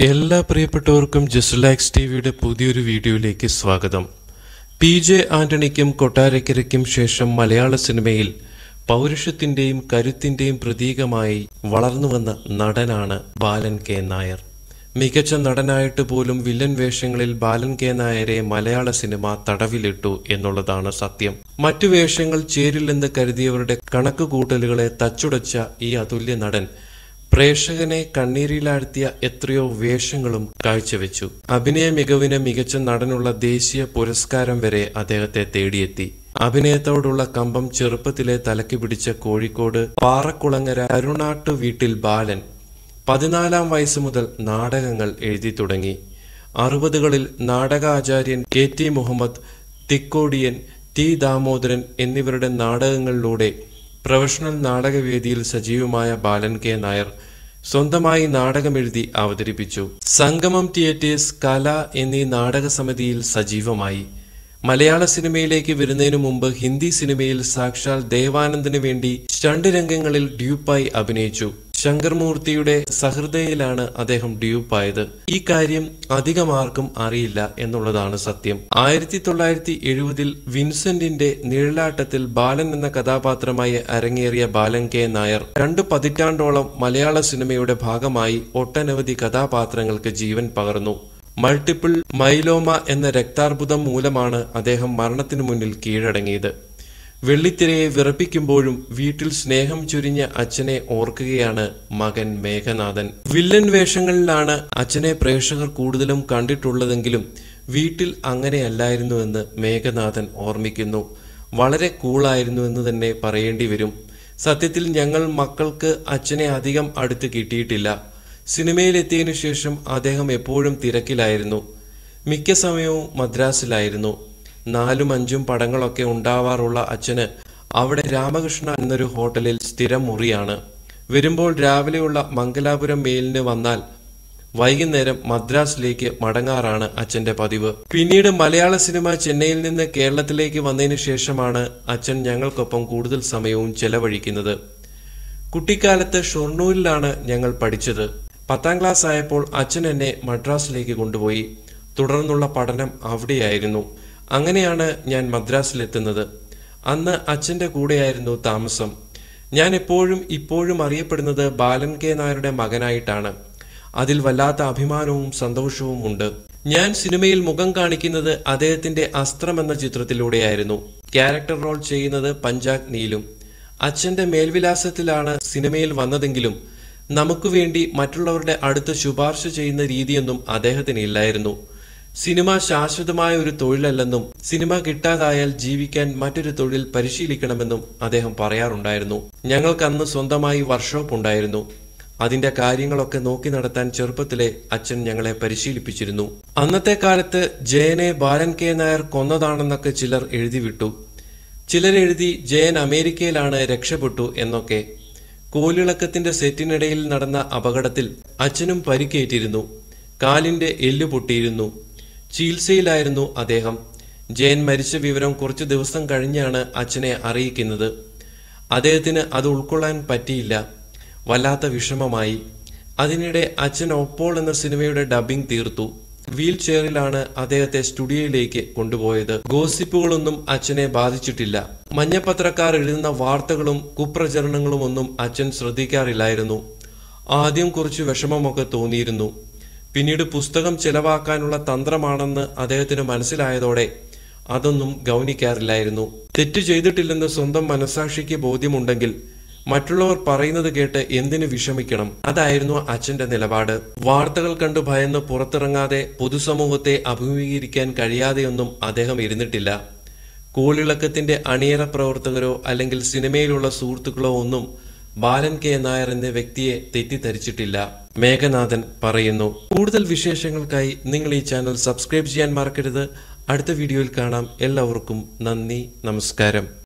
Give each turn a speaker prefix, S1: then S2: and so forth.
S1: എല്ലാ പ്രിയപ്പെട്ടവർക്കും ജസ്ലാക്സ് ടിവിയുടെ പുതിയൊരു വീഡിയോയിലേക്ക് സ്വാഗതം പി ജെ ആന്റണിക്കും കൊട്ടാരക്കരയ്ക്കും ശേഷം മലയാള സിനിമയിൽ പൗരുഷത്തിന്റെയും കരുത്തിന്റെയും പ്രതീകമായി വളർന്നുവന്ന നടനാണ് ബാലൻ കെ നായർ മികച്ച നടനായിട്ട് പോലും വില്ലൻ വേഷങ്ങളിൽ ബാലൻ കെ നായരെ മലയാള സിനിമ തടവിലിട്ടു എന്നുള്ളതാണ് സത്യം മറ്റു വേഷങ്ങൾ ചേരില്ലെന്ന് കരുതിയവരുടെ കണക്കുകൂട്ടലുകളെ തച്ചുടച്ച ഈ അതുല്യ നടൻ പ്രേക്ഷകനെ കണ്ണീരിലാഴ്ത്തിയ എത്രയോ വേഷങ്ങളും കാഴ്ചവെച്ചു അഭിനയ മികവിന് മികച്ച നടനുള്ള ദേശീയ പുരസ്കാരം വരെ അദ്ദേഹത്തെ തേടിയെത്തി അഭിനയത്തോടുള്ള കമ്പം ചെറുപ്പത്തിലെ തലക്കി പിടിച്ച കോഴിക്കോട് പാറക്കുളങ്ങര അരുണാട്ടു വീട്ടിൽ ബാലൻ പതിനാലാം വയസ്സ് മുതൽ നാടകങ്ങൾ എഴുതി തുടങ്ങി അറുപതുകളിൽ നാടകാചാര്യൻ K T Muhammad Thikkodiyan T Damodaran എന്നിവരുടെ നാടകങ്ങളിലൂടെ പ്രൊഫഷണൽ നാടകവേദിയിൽ സജീവമായ ബാലൻ കെ നായർ സ്വന്തമായി നാടകമെഴുതി അവതരിപ്പിച്ചു സംഗമം തിയേറ്റേഴ്സ് കല എന്നീ നാടക സമിതിയിൽ സജീവമായി മലയാള സിനിമയിലേക്ക് വരുന്നതിനു മുമ്പ് ഹിന്ദി സിനിമയിൽ സാക്ഷാൽ ദേവാനന്ദിന് വേണ്ടി സ്റ്റണ്ട് രംഗങ്ങളിൽ ഡ്യൂപ്പായി അഭിനയിച്ചു ശങ്കർമൂർത്തിയുടെ സഹൃദയിലാണ് അദ്ദേഹം ഡ്യൂപ്പായത് ഈ കാര്യം അധികം ആർക്കും അറിയില്ല എന്നുള്ളതാണ് സത്യം ആയിരത്തി തൊള്ളായിരത്തി എഴുപതിൽ വിൻസെന്റിന്റെ നിഴലാട്ടത്തിൽ ബാലൻ എന്ന കഥാപാത്രമായി അരങ്ങേറിയ ബാലൻ കെ നായർ രണ്ടു പതിറ്റാണ്ടോളം മലയാള സിനിമയുടെ ഭാഗമായി ഒട്ടനവധി കഥാപാത്രങ്ങൾക്ക് ജീവൻ പകർന്നു മൾട്ടിപ്പിൾ മൈലോമ എന്ന രക്താർബുദം മൂലമാണ് അദ്ദേഹം മരണത്തിനു മുന്നിൽ കീഴടങ്ങിയത് വെള്ളിത്തിരയെ വിറപ്പിക്കുമ്പോഴും വീട്ടിൽ സ്നേഹം ചുരിഞ്ഞ അച്ഛനെ ഓർക്കുകയാണ് മകൻ മേഘനാഥൻ വില്ലൻ വേഷങ്ങളിലാണ് അച്ഛനെ പ്രേക്ഷകർ കൂടുതലും കണ്ടിട്ടുള്ളതെങ്കിലും വീട്ടിൽ അങ്ങനെയല്ലായിരുന്നുവെന്ന് മേഘനാഥൻ ഓർമ്മിക്കുന്നു വളരെ കൂളായിരുന്നു എന്ന് തന്നെ പറയേണ്ടി വരും സത്യത്തിൽ ഞങ്ങൾ മക്കൾക്ക് അച്ഛനെ അധികം അടുത്ത് കിട്ടിയിട്ടില്ല സിനിമയിലെത്തിയതിനു ശേഷം അദ്ദേഹം എപ്പോഴും തിരക്കിലായിരുന്നു മിക്ക സമയവും മദ്രാസിലായിരുന്നു നാലും അഞ്ചും പടങ്ങളൊക്കെ ഉണ്ടാവാറുള്ള അച്ഛന് അവിടെ രാമകൃഷ്ണ എന്നൊരു ഹോട്ടലിൽ സ്ഥിരം മുറിയാണ് വരുമ്പോൾ രാവിലെയുള്ള മംഗലാപുരം മെയിലിന് വന്നാൽ വൈകുന്നേരം മദ്രാസിലേക്ക് മടങ്ങാറാണ് അച്ഛന്റെ പതിവ് പിന്നീട് മലയാള സിനിമ ചെന്നൈയിൽ നിന്ന് കേരളത്തിലേക്ക് വന്നതിന് ശേഷമാണ് അച്ഛൻ ഞങ്ങൾക്കൊപ്പം കൂടുതൽ സമയവും ചെലവഴിക്കുന്നത് കുട്ടിക്കാലത്ത് ഷൊർണൂരിലാണ് ഞങ്ങൾ പഠിച്ചത് പത്താം ക്ലാസ് ആയപ്പോൾ അച്ഛൻ എന്നെ മദ്രാസിലേക്ക് കൊണ്ടുപോയി തുടർന്നുള്ള പഠനം അവിടെയായിരുന്നു അങ്ങനെയാണ് ഞാൻ മദ്രാസിലെത്തുന്നത് അന്ന് അച്ഛന്റെ കൂടെയായിരുന്നു താമസം ഞാൻ എപ്പോഴും ഇപ്പോഴും അറിയപ്പെടുന്നത് ബാലൻ കെ നായരുടെ മകനായിട്ടാണ് അതിൽ വല്ലാത്ത അഭിമാനവും സന്തോഷവും ഉണ്ട് ഞാൻ സിനിമയിൽ മുഖം കാണിക്കുന്നത് അദ്ദേഹത്തിന്റെ അസ്ത്രം എന്ന ചിത്രത്തിലൂടെയായിരുന്നു ക്യാരക്ടർ റോൾ ചെയ്യുന്നത് പഞ്ചാഗ്നിയിലും അച്ഛന്റെ മേൽവിലാസത്തിലാണ് സിനിമയിൽ വന്നതെങ്കിലും നമുക്ക് വേണ്ടി മറ്റുള്ളവരുടെ അടുത്ത് ശുപാർശ ചെയ്യുന്ന രീതിയൊന്നും അദ്ദേഹത്തിന് ഇല്ലായിരുന്നു സിനിമ ശാശ്വതമായ ഒരു തൊഴിലല്ലെന്നും സിനിമ കിട്ടാതായാൽ ജീവിക്കാൻ മറ്റൊരു തൊഴിൽ പരിശീലിക്കണമെന്നും അദ്ദേഹം പറയാറുണ്ടായിരുന്നു ഞങ്ങൾക്ക് അന്ന് സ്വന്തമായി വർക്ക്ഷോപ്പ് ഉണ്ടായിരുന്നു അതിന്റെ കാര്യങ്ങളൊക്കെ നോക്കി നടത്താൻ ചെറുപ്പത്തിലെ അച്ഛൻ ഞങ്ങളെ പരിശീലിപ്പിച്ചിരുന്നു അന്നത്തെ കാലത്ത് ജയനെ ബാലൻ കെ നായർ കൊന്നതാണെന്നൊക്കെ ചിലർ എഴുതിവിട്ടു ചിലരെഴുതി ജയൻ അമേരിക്കയിലാണ് രക്ഷപ്പെട്ടു എന്നൊക്കെ കോലിളക്കത്തിന്റെ സെറ്റിനിടയിൽ നടന്ന അപകടത്തിൽ അച്ഛനും പരിക്കേറ്റിരുന്നു കാലിന്റെ എല്ലു പൊട്ടിയിരുന്നു ചികിത്സയിലായിരുന്നു അദ്ദേഹം ജയൻ മരിച്ച വിവരം കുറച്ചു ദിവസം കഴിഞ്ഞാണ് അച്ഛനെ അറിയിക്കുന്നത് അദ്ദേഹത്തിന് അത് ഉൾക്കൊള്ളാൻ പറ്റിയില്ല വല്ലാത്ത വിഷമമായി അതിനിടെ അച്ഛൻ ഒപ്പോൾ എന്ന സിനിമയുടെ ഡബിംഗ് തീർത്തു വീൽ ചെയറിലാണ് അദ്ദേഹത്തെ സ്റ്റുഡിയോയിലേക്ക് കൊണ്ടുപോയത് ഗോസിപ്പുകളൊന്നും അച്ഛനെ ബാധിച്ചിട്ടില്ല മഞ്ഞപ്പത്രക്കാർ എഴുതുന്ന വാർത്തകളും കുപ്രചരണങ്ങളും ഒന്നും അച്ഛൻ ശ്രദ്ധിക്കാറില്ലായിരുന്നു ആദ്യം കുറച്ച് വിഷമമൊക്കെ തോന്നിയിരുന്നു പിന്നീട് പുസ്തകം ചെലവാക്കാനുള്ള തന്ത്രമാണെന്ന് അദ്ദേഹത്തിന് മനസ്സിലായതോടെ അതൊന്നും ഗൗനിക്കാറില്ലായിരുന്നു തെറ്റ് ചെയ്തിട്ടില്ലെന്ന് സ്വന്തം മനസാക്ഷിക്ക് ബോധ്യമുണ്ടെങ്കിൽ മറ്റുള്ളവർ പറയുന്നത് കേട്ട് എന്തിനു വിഷമിക്കണം അതായിരുന്നു അച്ഛന്റെ നിലപാട് വാർത്തകൾ കണ്ടു ഭയന്ന് പുറത്തിറങ്ങാതെ പൊതുസമൂഹത്തെ അഭിമുഖീകരിക്കാൻ കഴിയാതെയൊന്നും അദ്ദേഹം ഇരുന്നിട്ടില്ല കോളിളക്കത്തിന്റെ അണിയറ പ്രവർത്തകരോ അല്ലെങ്കിൽ സിനിമയിലുള്ള സുഹൃത്തുക്കളോ ഒന്നും ബാലൻ കെ നായർ എന്ന വ്യക്തിയെ തെറ്റിദ്ധരിച്ചിട്ടില്ല മേഘനാഥൻ പറയുന്നു കൂടുതൽ വിശേഷങ്ങൾക്കായി നിങ്ങൾ ഈ ചാനൽ സബ്സ്ക്രൈബ് ചെയ്യാൻ മറക്കരുത് അടുത്ത വീഡിയോയിൽ കാണാം എല്ലാവർക്കും നന്ദി നമസ്കാരം